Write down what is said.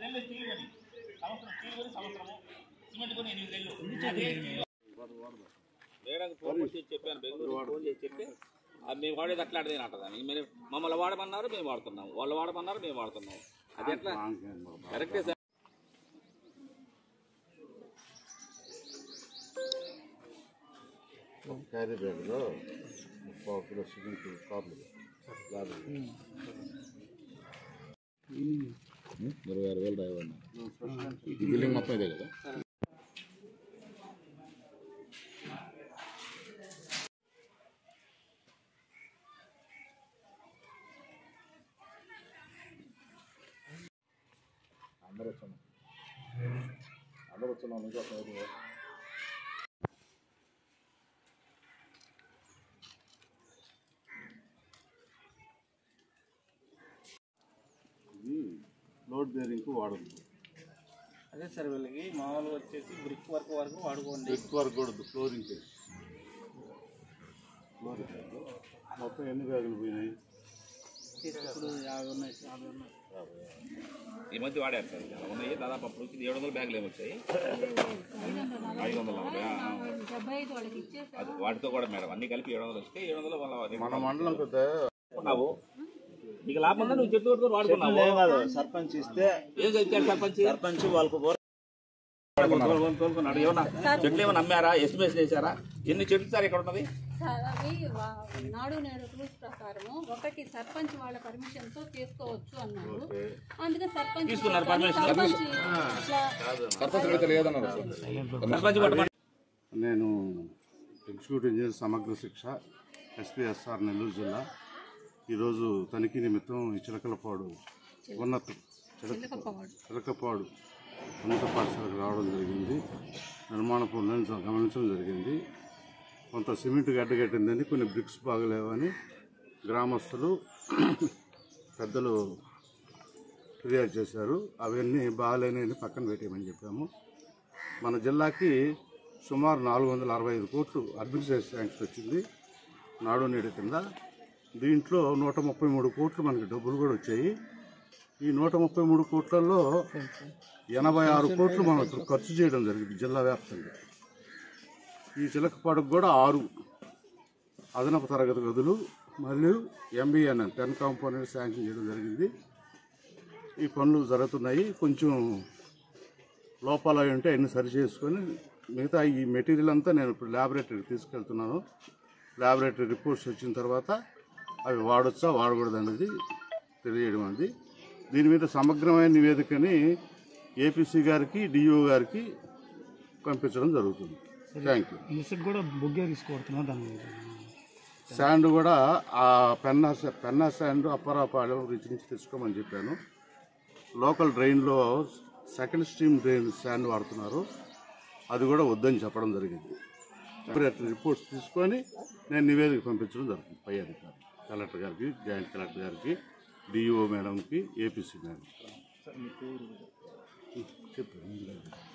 నెలలు స్టీల్ కొని సంవత్సరం స్టీల్ కొని సంవత్సరము సిమెంట్ కొని ఎనిమిది నెలలు అదే స్టీల్ మేడానికి ఫోన్ చేసి చెప్పాను బెంగళూరు ఫోన్ చేసి చెప్తే అది మేము వాడేది అట్లాంటిదే అంటదాన్ని మీరు మమ్మల్ని వాడమన్నారు మేము వాడుతున్నాం వాళ్ళు వాడమన్నారు మేము వాడుతున్నాం అది ఎట్లా కరెక్టే సార్ క్యారీ బ్యాగ్లో ముప్పై కిలో సిమెంట్ కార్లు లారీ ఇరవై ఆరు వేలు డ్రైవర్ ఈ బిల్డింగ్ మొత్తం ఇదే కదా అందరూ వచ్చాము అందరూ వచ్చాము ఇంకా ఇది లోడ్ బేరింగ్కి వాడదు అదే సార్ వీళ్ళకి మామూలుగా వచ్చేసి బ్రిక్ వర్క్ వరకు వాడుకోండి బ్రిక్ వర్క్ కూడా ఫ్లోరింగ్ ఫ్లోరింగ్ మొత్తం ఎన్ని బ్యాగులు పోయినాయి ఇప్పుడు యాభై ఉన్నాయి యాభై ఉన్నాయి ఈ మధ్య వాడారు సార్ చాలా ఉన్నాయి దాదాపు అప్పుడు వచ్చి ఏడు వందల బ్యాగులు ఏమొచ్చాయి ఐదు వందల నలభై ఆ, ఆ. డెబ్బై ఐదు వాళ్ళకి ఇచ్చేసారు అది వాటితో కూడా మేడం అన్ని కలిపి ఏడు వందలు వస్తే ఏడు వందలు వాళ్ళ మన మండలం పెద్ద వాడుకున్నావు నీకు లాభం ఉందా నువ్వు చెట్టు పట్టుకొని వాడుకున్నావు ఏం కాదు సర్పంచ్ ఇస్తే ఏం ఇచ్చారు సర్పంచ్ సర్పంచ్ వాళ్ళకు బోర్ తోలుకొని- తోలుకున్నాడు ఏమన్నా చెట్లు ఏమన్నా అమ్మారా ఎస్టిమేషన్ వేసారా ఎన్ని చెట్లు సార్ ఇక్కడ ఉన్నది సార్ అవి వా- నాడు నేడు రూల్స్ ప్రకారము ఒకటి సర్పంచ్ వాళ్ళ పర్మిషన్ తో చేసుకోవచ్చు అన్నారు అందుకే సర్పంచ్ తీసుకున్నారు కానీ permission. సర్పంచ్ ఇట్లా సర్పంచ్ అయితే లేదన్నారు సార్ సర్పంచ్ పట్టమని నేను ఎగ్జిక్యూటివ్ ఇంజనీర్ సమగ్ర శిక్ష ఎస్పీఎస్ఆర్ నెల్లూరు జిల్లా ఈరోజు తనిఖీ నిమిత్తం ఈ చిలకలపాడు ఉన్నత చిలకపాడు చిలకపాడు ఉన్నత పాఠశాలకు రావడం జరిగింది నిర్మాణ పనులను గమనించడం జరిగింది కొంత సిమెంట్ గడ్డగట్టిందని కొన్ని బ్రిక్స్ బాగలేవని గ్రామస్తులు పెద్దలు ఫిర్యాదు చేశారు అవన్నీ బాగాలేని పక్కన పెట్టేయమని చెప్పాము మన జిల్లాకి సుమారు నాలుగు వందల అరవై ఐదు కోట్లు అడ్మినిస్ట్రేషన్ శాంక్షన్ వచ్చింది నాడు నేడు కింద దీంట్లో నూట ముప్పై మూడు కోట్లు మనకి డబ్బులు కూడా వచ్చాయి ఈ నూట ముప్పై మూడు కోట్లలో ఎనభై ఆరు కోట్లు మనం ఇప్పుడు ఖర్చు చేయడం జరిగింది జిల్లా వ్యాప్తంగా ఈ చిలకపాడుకు కూడా ఆరు అదనపు తరగతి గదులు మరియు ఎంబీఎన్ఎన్ టెన్ కాంపోనెంట్ శాంక్షన్ చేయడం జరిగింది ఈ పనులు జరుగుతున్నాయి కొంచెం లోపాలు అవి ఉంటే అన్ని సరి చేసుకొని మిగతా ఈ మెటీరియల్ అంతా నేను ఇప్పుడు ల్యాబొరేటరీకి తీసుకెళ్తున్నాను ల్యాబొరేటరీ రిపోర్ట్స్ వచ్చిన తర్వాత అవి వాడొచ్చా వాడకూడదు అనేది తెలియజేయడం అనేది దీని మీద సమగ్రమైన నివేదికని ఏపీసీ గారికి డిఓ గారికి పంపించడం జరుగుతుంది థ్యాంక్ యూ ఇసుక కూడా బొగ్గే తీసుకొడుతున్నాం దాని శాండ్ కూడా ఆ పెన్నా పెన్నా శాండ్ అప్పరాపాలెం రీచ్ నుంచి తెచ్చుకోమని చెప్పాను లోకల్ డ్రైన్లో సెకండ్ స్ట్రీమ్ డ్రైన్ శాండ్ వాడుతున్నారు అది కూడా వద్దని చెప్పడం జరిగింది సెపరేటరీ రిపోర్ట్స్ తీసుకొని నేను నివేదిక పంపించడం జరుగుతుంది పై అధికారి కలెక్టర్ గారికి జాయింట్ కలెక్టర్ గారికి డిఈఓ మేడంకి ఏపీసీ మేడం చెప్పారు